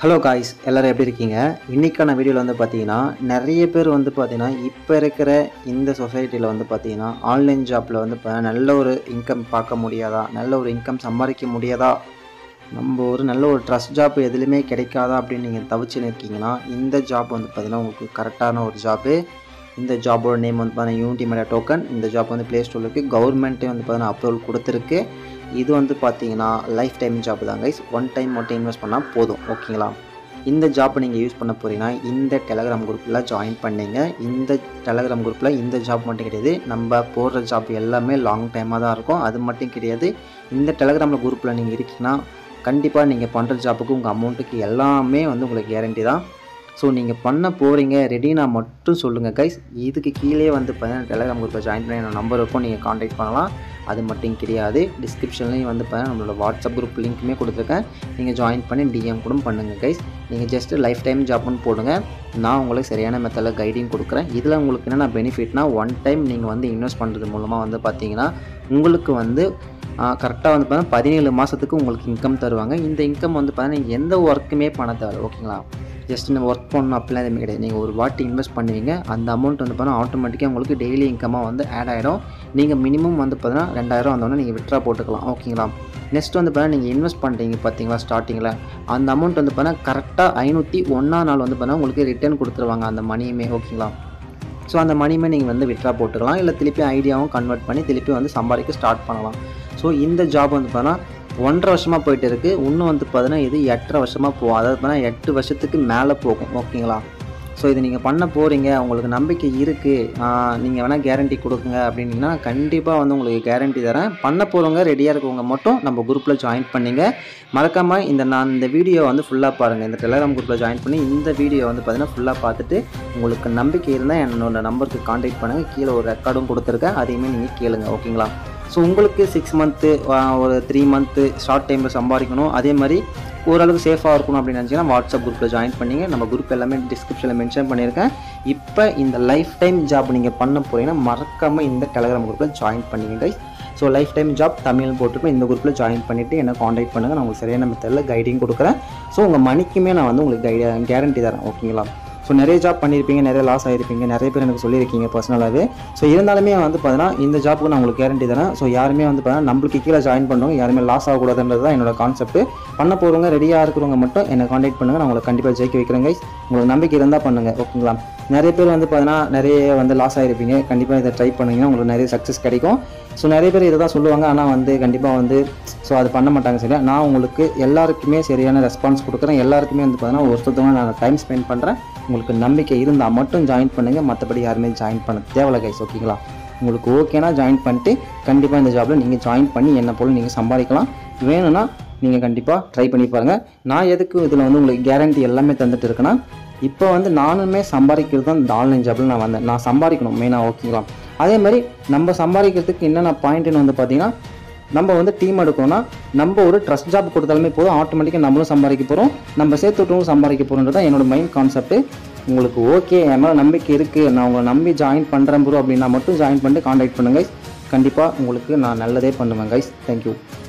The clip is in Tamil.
ஹலோ காய்ஸ் எல்லோரும் எப்படி இருக்கீங்க இன்றைக்கான வீடியோவில் வந்து பார்த்தீங்கன்னா நிறைய பேர் வந்து பார்த்தீங்கன்னா இப்போ இருக்கிற இந்த சொசைட்டியில் வந்து பார்த்தீங்கன்னா ஆன்லைன் ஜாப்பில் வந்து பார்த்தீங்கன்னா நல்ல ஒரு இன்கம் பார்க்க முடியாதா நல்ல ஒரு இன்கம் சம்பாதிக்க முடியாதா நம்ம ஒரு நல்ல ஒரு ட்ரஸ்ட் ஜாப் எதுலையுமே கிடைக்காதா அப்படின்னு நீங்கள் தவிச்சுன்னு இருக்கீங்கன்னா இந்த ஜாப் வந்து பார்த்தீங்கன்னா உங்களுக்கு கரெக்டான ஒரு ஜாப்பு இந்த ஜாபோட நேம் வந்து பார்த்தீங்கன்னா யூனிட்டி மீடியா டோக்கன் இந்த ஜாப் வந்து ப்ளே ஸ்டோரில் இருக்குது கவர்மெண்ட்டே வந்து பார்த்தீங்கன்னா அப்ரூவல் கொடுத்துருக்கு இது வந்து பார்த்தீங்கன்னா லைஃப் டைம் ஜாப் தான் கைஸ் ஒன் டைம் மட்டும் இன்வெஸ்ட் பண்ணால் போதும் ஓகேங்களா இந்த ஜாப்பை நீங்கள் யூஸ் பண்ண போகிறீங்கன்னா இந்த டெலகிராம் குரூப்பில் ஜாயின் பண்ணீங்க இந்த டெலகிராம் குரூப்பில் இந்த ஜாப் மட்டும் கிடையாது நம்ம போடுற ஜாப் எல்லாமே லாங் டைமாக தான் இருக்கும் அது மட்டும் கிடையாது இந்த டெலகிராமில் குரூப்பில் நீங்கள் இருக்கீங்கன்னா கண்டிப்பாக நீங்கள் பண்ணுற ஜாப்புக்கு உங்கள் அமௌண்ட்டுக்கு எல்லாமே வந்து உங்களுக்கு கேரண்டி தான் ஸோ நீங்கள் பண்ண போகிறீங்க ரெடினா மட்டும் சொல்லுங்கள் கைஸ் இதுக்கு கீழே வந்து பார்த்தீங்கன்னா டெலகிராம் குரூப்பில் ஜாயின் பண்ணி என்னோட நம்பர் இருக்கும் நீங்கள் காண்டாக்ட் பண்ணலாம் அது மட்டும் கிடையாது டிஸ்கிரிப்ஷன்லேயும் வந்து பார்த்தீங்கன்னா நம்மளோட வாட்ஸ்அப் குரூப் லிங்க்குமே கொடுத்துருக்கேன் நீங்கள் ஜாயின் பண்ணி டிஎம் கூட பண்ணுங்கள் கைஸ் நீங்கள் ஜஸ்ட்டு லைஃப் டைம் ஜாப்னு போடுங்க நான் உங்களுக்கு சரியான மெத்தடில் கைடிங் கொடுக்குறேன் இதில் உங்களுக்கு என்னென்ன பெனிஃபிட்னா ஒன் டைம் நீங்கள் வந்து இன்வெஸ்ட் பண்ணுறது மூலமாக வந்து பார்த்தீங்கன்னா உங்களுக்கு வந்து கரெக்டாக வந்து பார்த்தீங்கன்னா பதினேழு மாதத்துக்கு உங்களுக்கு இன்கம் தருவாங்க இந்த இன்கம் வந்து பார்த்தீங்கன்னா எந்த ஒர்க்குமே பண்ண தேவை ஓகேங்களா ஜஸ்ட் நம்ம ஒர்க் பண்ணணும் அப்படிலாம் எதுவுமே கிடையாது நீங்கள் ஒரு வாட்டி இன்வெஸ்ட் பண்ணுவீங்க அந்த அமௌண்ட் வந்து பார்த்தீங்கன்னா ஆட்டோமேட்டிக்காக உங்களுக்கு டெய்லி இன்கமாக வந்து ஆட் ஆகிடும் நீங்கள் மினிமம் வந்து பார்த்தீங்கன்னா ரெண்டாயிரம் வந்தோடனே நீங்கள் விட்ரா போட்டுக்கலாம் ஓகேங்களா நெக்ஸ்ட் வந்து பார்த்தீங்கன்னா நீங்கள் இன்வெஸ்ட் பண்ணுறீங்க பார்த்தீங்களா ஸ்டார்டிங்கில் அந்த அமௌண்ட் வந்து பார்த்தீங்கன்னா கரெக்டாக ஐநூற்றி ஒன்றா நாள் வந்து பார்த்தீங்கன்னா உங்களுக்கு ரிட்டர்ன் கொடுத்துருவாங்க அந்த மணியுமே ஓகேங்களா ஸோ அந்த மணியுமே நீங்கள் வந்து விட்ரா போட்டுக்கலாம் இல்லை திருப்பி ஐடியாவும் கன்வெர்ட் பண்ணி திருப்பி வந்து சம்பாதிக்க ஸ்டார்ட் பண்ணலாம் ஸோ இந்த ஜாப் வந்து பார்த்தீங்கன்னா ஒன்றரை வருஷமாக போயிட்டு இருக்குது இன்னும் வந்து பார்த்தீங்கன்னா இது எட்டரை வருஷமாக போகும் அதாவது பார்த்தீங்கன்னா எட்டு வருஷத்துக்கு மேலே போகும் ஓகேங்களா ஸோ இது நீங்கள் பண்ண போகிறீங்க உங்களுக்கு நம்பிக்கை இருக்குது நீங்கள் வேணால் கேரண்டி கொடுக்குங்க அப்படின்னீங்கன்னா கண்டிப்பாக வந்து உங்களுக்கு கேரண்டி தரேன் பண்ண போகிறவங்க ரெடியாக இருக்கவங்க மட்டும் நம்ம குரூப்பில் ஜாயின் பண்ணிங்க மறக்காமல் இந்த நான் இந்த வீடியோ வந்து ஃபுல்லாக பாருங்கள் இந்த டெலகிராம் குரூப்பில் ஜாயின் பண்ணி இந்த வீடியோ வந்து பார்த்தீங்கன்னா ஃபுல்லாக பார்த்துட்டு உங்களுக்கு நம்பிக்கை இருந்தால் என்னோட நம்பருக்கு காண்டாக்ட் பண்ணுங்கள் கீழே ஒரு ரெக்கார்டும் கொடுத்துருக்கேன் அதையுமே நீங்கள் கேளுங்க ஓகேங்களா ஸோ உங்களுக்கு சிக்ஸ் மந்த்து ஒரு த்ரீ மந்த்து ஷார்ட் டைமில் சம்பாதிக்கணும் அதே மாதிரி ஓரளவுக்கு சேஃபாக இருக்கணும் அப்படின்னு நினச்சிங்கன்னா வாட்ஸ்அப் குரூப்பில் ஜாயின் பண்ணிங்க நம்ம குரூப் எல்லாமே டிஸ்கிரிப்ஷனில் மென்ஷன் பண்ணியிருக்கேன் இப்போ இந்த லைஃப் டைம் ஜாப் நீங்கள் பண்ண போகிறீங்கன்னா மறக்காமல் இந்த டெலகிராம் குரூப்பில் ஜாயின் பண்ணிங்க guys so lifetime job தமிழ்னு போட்டுருப்பேன் இந்த குரூப்பில் ஜாயின் பண்ணிவிட்டு என்ன காண்டாக்ட் பண்ணுங்கள் நான் உங்களுக்கு சரியான மெத்தடில் கைடிங் கொடுக்குறேன் ஸோ உங்கள் மணிக்குமே நான் வந்து உங்களுக்கு கைட கேரண்டி தரேன் ஓகேங்களா ஸோ நிறைய ஜாப் பண்ணியிருப்பீங்க நிறைய லாஸ் ஆகிருப்பீங்க நிறைய பேர் எனக்கு சொல்லியிருக்கீங்க பர்சனலாகவே ஸோ இருந்தாலுமே வந்து பார்த்தீங்கன்னா இந்த ஜாப்புக்கு நான் உங்களுக்கு கேரண்டி தரேன் ஸோ யாருமே வந்து பார்த்தீங்கன்னா நம்மளுக்கு கீழே ஜாயின் பண்ணுறவங்க யாருமே லாஸ் ஆகக்கூடாதுன்றது தான் என்னோட கான்செப்ட் பண்ண போகிறவங்க ரெடியாக இருக்கிறவங்க மட்டும் என்னை காண்டாக்ட் பண்ணுங்கள் நான் உங்களை கண்டிப்பாக ஜெயிக்க வைக்கிறேன் கைஸ் உங்களுக்கு நம்பிக்கை இருந்தால் பண்ணுங்கள் ஓகேங்களா நிறைய பேர் வந்து பார்த்தீங்கன்னா நிறைய வந்து லாஸ் ஆகிருப்பீங்க கண்டிப்பாக இதை ட்ரை பண்ணிங்கன்னா உங்களுக்கு நிறைய சக்ஸஸ் கிடைக்கும் ஸோ நிறைய பேர் இதை தான் சொல்லுவாங்க ஆனால் வந்து கண்டிப்பாக வந்து ஸோ அது பண்ண மாட்டாங்க சரியா நான் உங்களுக்கு எல்லாருக்குமே சரியான ரெஸ்பான்ஸ் கொடுக்குறேன் எல்லாருக்குமே வந்து பார்த்தீங்கன்னா ஒருத்தவங்க நான் டைம் ஸ்பெண்ட் பண்ணுறேன் உங்களுக்கு நம்பிக்கை இருந்தால் மட்டும் ஜாயின் பண்ணுங்கள் மற்றபடி யாருமே ஜாயின் பண்ண தேவையில்ல கைஸ் ஓகேங்களா உங்களுக்கு ஓகேனா ஜாயின் பண்ணிட்டு கண்டிப்பாக இந்த ஜாபில் நீங்கள் ஜாயின் பண்ணி என்ன போல் நீங்கள் சம்பாதிக்கலாம் வேணும்னா நீங்கள் கண்டிப்பாக ட்ரை பண்ணி பாருங்கள் நான் எதுக்கு இதில் வந்து உங்களுக்கு கேரண்டி எல்லாமே தந்துட்டு இருக்கேன்னா இப்போ வந்து நானுமே சம்பாதிக்கிறது தான் இந்த ஆன்லைன் ஜாப்பில் நான் வந்தேன் நான் சம்பாதிக்கணும் மெயினாக ஓகேங்களா அதே மாதிரி நம்ம சம்பாதிக்கிறதுக்கு என்னென்ன பாயிண்ட்டுன்னு வந்து பார்த்தீங்கன்னா நம்ம வந்து டீம் எடுக்கணும்னா நம்ம ஒரு ட்ரஸ்ட் ஜாப் கொடுத்தாலுமே போதும் ஆட்டோமேட்டிக்காக நம்மளும் சம்பாதிக்க போகிறோம் நம்ம சேர்த்து விட்டவங்களும் சம்பாதிக்க போகிறோன்றது தான் என்னோட மெயின் கான்செப்ட் உங்களுக்கு ஓகே என் மேலே நம்பிக்கை இருக்குது நான் உங்களை நம்பி ஜாயின் பண்ணுறேன் ப்ரோ அப்படின்னா மட்டும் ஜாயின் பண்ணிட்டு காண்டாக்ட் பண்ணுங்கள் கண்டிப்பாக உங்களுக்கு நான் நல்லதே பண்ணுவேன் கைஸ் தேங்க்யூ